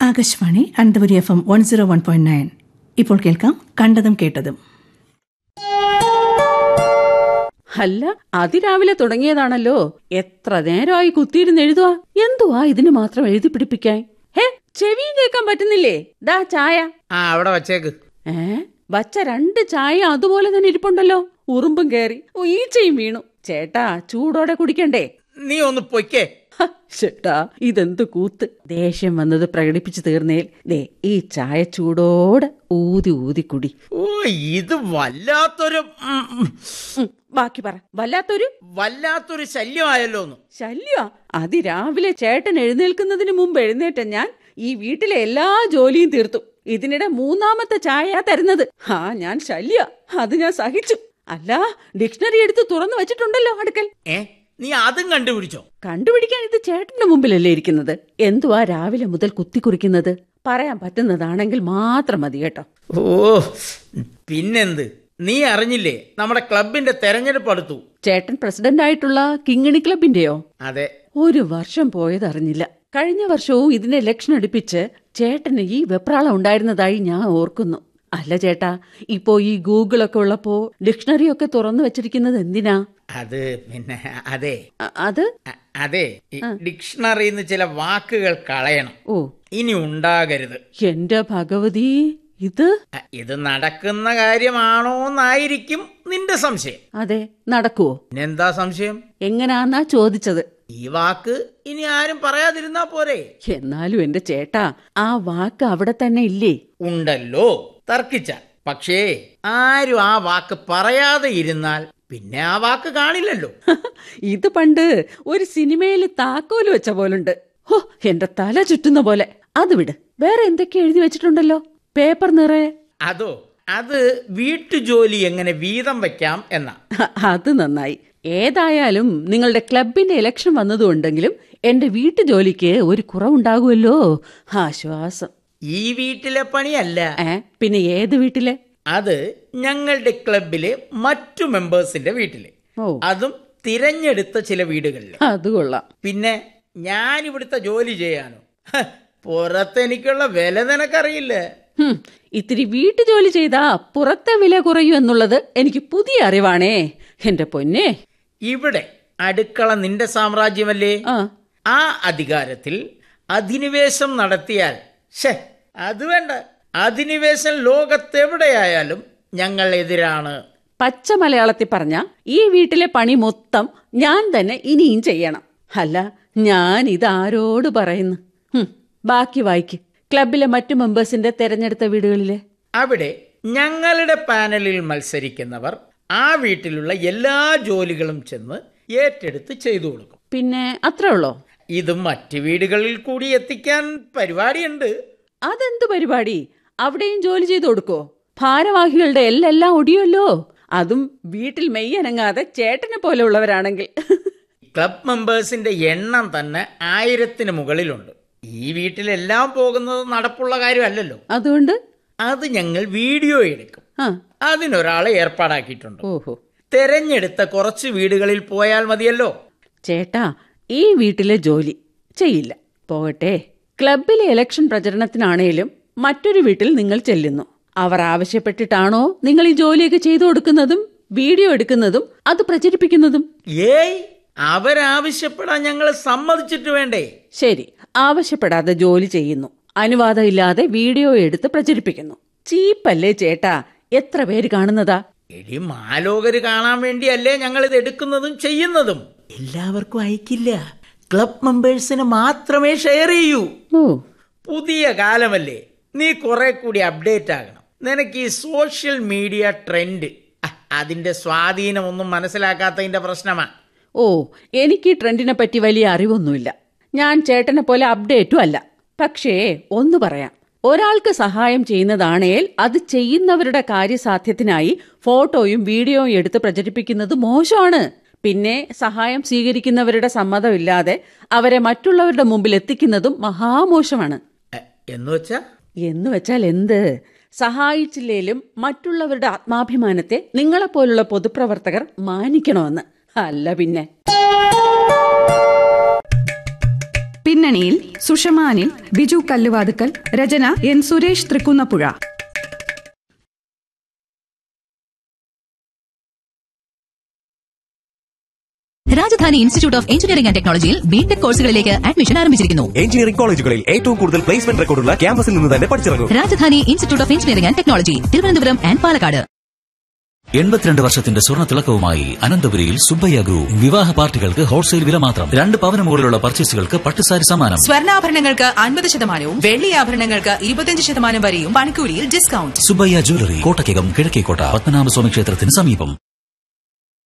Akashvani Ananthapuri F M one zero one point nine ഇപ്പോൾ കേൾക്കാം കണ്ടതും കേട്ടതും അല്ല അതിരാവിലെ തുടങ്ങിയതാണല്ലോ എത്ര നേരമായി കുത്തിയിരുന്ന് എഴുതുക എന്തുവാ ഇതിന് മാത്രം എഴുതി പിടിപ്പിക്കാൻ ഹേ ചെവിയും കേൾക്കാൻ പറ്റുന്നില്ലേ ദാ ചായ ആ അവിടെ വച്ചേക്ക് ഏ വച്ച രണ്ട് ചായ അതുപോലെ തന്നെ ഇരിപ്പുണ്ടല്ലോ ഉറുമ്പും കേറി ഓ, ഈച്ചയും വീണു ചേട്ടാ ചൂടോടെ കുടിക്കണ്ടേ നീ ഒന്ന് പൊയ്ക്കേ ഹ, ചേട്ടാ ഇതെന്ത് കൂത്ത് ദേഷ്യം വന്നത് പ്രകടിപ്പിച്ചു തീർന്നേൽ ദേ ഈ ചായ ചൂടോടെ ഊതി ഊതി കുടി ഓ ഇത് വല്ലാത്തൊരു ഉം, ഉം, ഉം, ബാക്കി പറ വല്ലാത്തൊരു വല്ലാത്തൊരു ശല്യമായല്ലോ ഒന്ന് ശല്യ അതിരാവിലെ ചേട്ടൻ എഴുന്നേൽക്കുന്നതിന് മുമ്പ് എഴുന്നേറ്റ ഞാൻ ഈ വീട്ടിലെ എല്ലാ ജോലിയും തീർത്തു ഇതിനിടെ മൂന്നാമത്തെ ചായ തരുന്നത് ആ ഞാൻ ശല്യ അത് ഞാൻ സഹിച്ചു അല്ല ഡിക്ഷണറി എടുത്ത് തുറന്നു വെച്ചിട്ടുണ്ടല്ലോ അടുക്കൽ ഏ നീ അതും കണ്ടുപിടിച്ചോ കണ്ടുപിടിക്കാൻ ഇത് ചേട്ടന്റെ മുമ്പിലല്ലേ ഇരിക്കുന്നത് എന്തുവാ രാവിലെ മുതൽ കുത്തിക്കുറിക്കുന്നത് പറയാൻ പറ്റുന്നതാണെങ്കിൽ മാത്രം മതി കേട്ടോ ഓ പിന്നെന്ത് നീ അറിഞ്ഞില്ലേ നമ്മുടെ ക്ലബിന്റെ തെരഞ്ഞെടുപ്പ് അടുത്തു ചേട്ടൻ പ്രസിഡന്റ് ആയിട്ടുള്ള കിങ്ങിണി ക്ലബിന്റെയോ അതെ ഒരു വർഷം പോയതറിഞ്ഞില്ല കഴിഞ്ഞ വർഷവും ഇതിനെ ഇലക്ഷൻ അടുപ്പിച്ച് ചേട്ടന് ഈ വെപ്രാളം ഉണ്ടായിരുന്നതായി ഞാൻ ഓർക്കുന്നു അല്ല ചേട്ടാ ഇപ്പോ ഈ ഗൂഗിളൊക്കെ ഉള്ളപ്പോ ഡിക്ഷണറി ഒക്കെ തുറന്നു വെച്ചിരിക്കുന്നത് എന്തിനാ അത് പിന്നെ അതെ അ- അത് അ- അതെ ഈ ഡിക്ഷണറിന്ന് ചില വാക്കുകൾ കളയണം ഓ ഇനി ഉണ്ടാകരുത് എന്റെ ഭഗവതി ഇത് അ, ഇത് നടക്കുന്ന കാര്യമാണോന്നായിരിക്കും നിന്റെ സംശയം അതെ നടക്കുവോ പിന്നെന്താ സംശയം എങ്ങനാന്നാ ചോദിച്ചത് ഈ വാക്ക് ഇനി ആരും പറയാതിരുന്നാ പോരെ എന്നാലും എന്റെ ചേട്ടാ ആ വാക്ക് അവിടെ തന്നെ ഇല്ലേ ഉണ്ടല്ലോ തർക്കിച്ചാൽ പക്ഷേ ആരും ആ വാക്ക് പറയാതെ ഇരുന്നാൽ പിന്നെ ആ വാക്ക് കാണില്ലല്ലോ ഇത് പണ്ട് ഒരു സിനിമയിൽ താക്കോല് വെച്ച പോലുണ്ട് ഹോ എന്റെ തല ചുറ്റുന്ന പോലെ അത് വിട് വേറെ എന്തൊക്കെ എഴുതി വെച്ചിട്ടുണ്ടല്ലോ പേപ്പർ നിറയെ അതോ അത് വീട്ടുജോലി എങ്ങനെ വീതം വയ്ക്കാം എന്നാ ഹ, അത് നന്നായി ഏതായാലും നിങ്ങളുടെ ക്ലബിന്റെ ഇലക്ഷൻ വന്നതുകൊണ്ടെങ്കിലും എന്റെ വീട്ടു ജോലിക്ക് ഒരു കുറവുണ്ടാകുമല്ലോ ആശ്വാസം ഈ വീട്ടിലെ പണിയല്ല ഏ പിന്നെ ഏത് വീട്ടിലെ അത് ഞങ്ങളുടെ ക്ലബിലെ മറ്റു മെമ്പേഴ്സിന്റെ വീട്ടിലെ ഓ അതും തിരഞ്ഞെടുത്ത ചില വീടുകളിൽ അത് കൊള്ളാം പിന്നെ ഞാൻ ഇവിടുത്തെ ജോലി ചെയ്യാനോ ഹ, പുറത്തെനിക്കുള്ള വില നിനക്കറിയില്ല ഹും, ഇത്തിരി വീട്ടു ജോലി ചെയ്താ പുറത്തെ വില കുറയൂ എന്നുള്ളത് എനിക്ക് പുതിയ അറിവാണേ എന്റെ പൊന്നെ ഇവിടെ അടുക്കള നിന്റെ സാമ്രാജ്യമല്ലേ ആ ആ അധികാരത്തിൽ അധിനിവേശം നടത്തിയാൽ ഷേ അത് വേണ്ട അധിനിവേശം ലോകത്തെവിടെയായാലും ഞങ്ങൾ എതിരാണ് പച്ച മലയാളത്തിൽ പറഞ്ഞ ഈ വീട്ടിലെ പണി മൊത്തം ഞാൻ തന്നെ ഇനിയും ചെയ്യണം അല്ല ഞാൻ ഇതാരോട് പറയുന്നു ഹും, ബാക്കി വായിക്ക് ക്ലബിലെ മറ്റു മെമ്പേഴ്സിന്റെ തെരഞ്ഞെടുത്ത വീടുകളിലെ അവിടെ ഞങ്ങളുടെ പാനലിൽ മത്സരിക്കുന്നവർ ആ വീട്ടിലുള്ള എല്ലാ ജോലികളും ചെന്ന് ഏറ്റെടുത്ത് ചെയ്തു കൊടുക്കും പിന്നെ അത്രേ ഉള്ളോ ഇത് മറ്റു വീടുകളിൽ കൂടി എത്തിക്കാൻ പരിപാടിയുണ്ട് അതെന്ത് പരിപാടി അവിടെയും ജോലി ചെയ്തു കൊടുക്കോ ഭാരവാഹികളുടെ എല്ലെല്ലാം ഒടിയുമല്ലോ അതും വീട്ടിൽ മെയ്യനങ്ങാതെ ചേട്ടനെ പോലെ ഉള്ളവരാണെങ്കിൽ ക്ലബ് മെമ്പേഴ്സിന്റെ എണ്ണം തന്നെ ആയിരത്തിന് മുകളിലുണ്ട് ഈ വീട്ടിലെല്ലാം പോകുന്നത് നടപ്പുള്ള കാര്യമല്ലല്ലോ അതുകൊണ്ട് അത് ഞങ്ങൾ വീഡിയോ എടുക്കും ആ അതിനൊരാളെ ഏർപ്പാടാക്കിയിട്ടുണ്ട് ഓഹോ തെരഞ്ഞെടുത്ത കുറച്ച് വീടുകളിൽ പോയാൽ മതിയല്ലോ ചേട്ടാ ഈ വീട്ടിലെ ജോലി ചെയ്യില്ല പോകട്ടെ ക്ലബിലെ ഇലക്ഷൻ പ്രചരണത്തിനാണേലും മറ്റൊരു വീട്ടിൽ നിങ്ങൾ ചെല്ലുന്നു അവർ ആവശ്യപ്പെട്ടിട്ടാണോ നിങ്ങൾ ഈ ജോലിയൊക്കെ ചെയ്തു കൊടുക്കുന്നതും വീഡിയോ എടുക്കുന്നതും അത് പ്രചരിപ്പിക്കുന്നതും ഏയ് അവരാവശ്യപ്പെടാൻ ഞങ്ങൾ സമ്മതിച്ചിട്ട് വേണ്ടേ ശരി ആവശ്യപ്പെടാതെ ജോലി ചെയ്യുന്നു അനുവാദമില്ലാതെ വീഡിയോ എടുത്ത് പ്രചരിപ്പിക്കുന്നു ചീപ്പല്ലേ ചേട്ടാ എത്ര പേര് കാണുന്നതാ എടി മാലോകര് കാണാൻ വേണ്ടിയല്ലേ ഞങ്ങൾ ഇത് എടുക്കുന്നതും ചെയ്യുന്നതും എല്ലാവർക്കും അയക്കില്ല ക്ലബ് മെമ്പേഴ്സിന് മാത്രമേ ഷെയർ ചെയ്യൂ ഓ പുതിയ കാലമല്ലേ നീ കുറെ കൂടി അപ്ഡേറ്റ് ആകണം നിനക്ക് ഈ സോഷ്യൽ മീഡിയ ട്രെൻഡ് അഹ്, അതിന്റെ സ്വാധീനം ഒന്നും മനസ്സിലാക്കാത്തതിന്റെ പ്രശ്നമാ ഓ എനിക്ക് ഈ ട്രെൻഡിനെ പറ്റി വലിയ അറിവൊന്നുമില്ല ഞാൻ ചേട്ടനെ പോലെ അപ്ഡേറ്റും അല്ല പക്ഷേ ഒന്ന് പറയാം ഒരാൾക്ക് സഹായം ചെയ്യുന്നതാണേൽ അത് ചെയ്യുന്നവരുടെ കാര്യസാധ്യത്തിനായി ഫോട്ടോയും വീഡിയോയും എടുത്ത് പ്രചരിപ്പിക്കുന്നത് മോശമാണ് പിന്നെ സഹായം സ്വീകരിക്കുന്നവരുടെ സമ്മതമില്ലാതെ അവരെ മറ്റുള്ളവരുടെ മുമ്പിൽ എത്തിക്കുന്നതും മഹാമോശമാണ് അഹ്, എന്ന് വെച്ചാ എന്ന് വെച്ചാൽ എന്ത് സഹായിച്ചില്ലേലും മറ്റുള്ളവരുടെ ആത്മാഭിമാനത്തെ നിങ്ങളെപ്പോലുള്ള പൊതുപ്രവർത്തകർ മാനിക്കണമെന്ന് അല്ല പിന്നെ പിന്നെ പിന്നണിയിൽ സുഷമാനിൽ ബിജു കല്ലുവാതുക്കൽ രചന N Suresh Thrikkunnapuzha Rajadhani institute of engineering and ടെക്നോളജിയിൽ ബിടെക് കോഴ്സുകളിലേക്ക് അഡ്മിഷൻ ആരംഭിച്ചിരിക്കുന്നു എഞ്ചിനീയറിംഗ് കോളേജുകളിൽ ഏറ്റവും കൂടുതൽ പ്ലേസ്മെന്റ് റെക്കോർഡുള്ള ക്യാമ്പസിൽ നിന്ന് തന്നെ പഠിച്ചിറങ്ങും Rajadhani institute of engineering and technology Thiruvananthapuram and Palakkad എൺപത്തിരണ്ട് വർഷത്തിന്റെ സ്വർണ്ണ തിളക്കവുമായി അനന്തപുരിയിൽ സുബ്ബയ്യ ഗ്രൂപ്പ് വിവാഹ പാർട്ടികൾക്ക് ഹോൾസെയിൽ വില മാത്രം രണ്ട് പവന് മുകളിലുള്ള പർച്ചേസുകൾക്ക് പട്ടുസാരി സമ്മാനം സ്വർണ്ണാഭരണങ്ങൾക്ക് അൻപത് ശതമാനവും വെള്ളി ആഭരണങ്ങൾക്ക് ഇരുപത്തിയഞ്ച് ശതമാനം വരെയും പണിക്കൂലിയിൽ ഡിസ്കൗണ്ട് സുബ്ബയ്യ ജ്വല്ലറി കോട്ടയ്ക്കകം കിഴക്കേക്കോട്ട പത്മനാഭസ്വാമി ക്ഷേത്രത്തിന് സമീപം